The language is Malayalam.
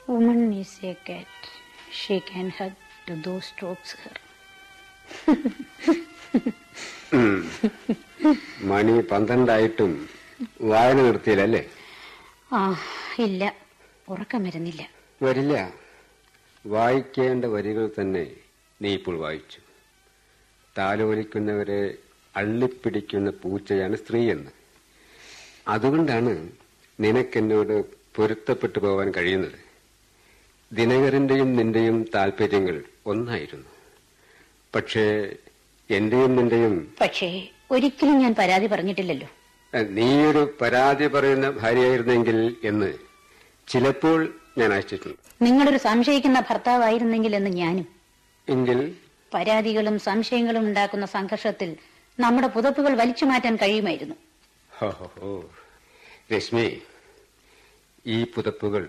Woman is a cat. She can hug to those strokes her. മണി പന്ത്രണ്ടായിട്ടും വായന നിർത്തിയില്ലല്ലേ ആ ഇല്ല ഉറക്കം വരുന്നില്ല വരില്ല വായിക്കേണ്ട വരികൾ തന്നെ നീ ഇപ്പോൾ വായിച്ചു താലോലിക്കുന്നവരെ അള്ളിപ്പിടിക്കുന്ന പൂച്ചയാണ് സ്ത്രീയെന്ന് അതുകൊണ്ടാണ് നിനക്കെന്നോട് പൊരുത്തപ്പെട്ടു പോവാൻ കഴിയുന്നത് ദിനകരന്റെയും നിന്റെയും താല്പര്യങ്ങൾ ഒന്നായിരുന്നു പക്ഷേ എന്റെയും നിന്റെയും പക്ഷേ ഒരിക്കലും ഞാൻ പരാതി പറഞ്ഞിട്ടില്ലല്ലോ അഹ്, നീയൊരു പരാതി പറയുന്ന ഭാര്യയായിരുന്നെങ്കിൽ എന്ന് ചിലപ്പോൾ ഞാൻ ആശിച്ചിട്ടുണ്ട് നിങ്ങളൊരു സംശയിക്കുന്ന ഭർത്താവായിരുന്നെങ്കിൽ എന്ന് ഞാനും എങ്കിൽ പരാതികളും സംശയങ്ങളും ഉണ്ടാക്കുന്ന സംഘർഷത്തിൽ നമ്മുടെ പുതപ്പുകൾ വലിച്ചു മാറ്റാൻ കഴിയുമായിരുന്നു ഹോ, ഹോ, ഹോ. രശ്മി ഈ പുതപ്പുകൾ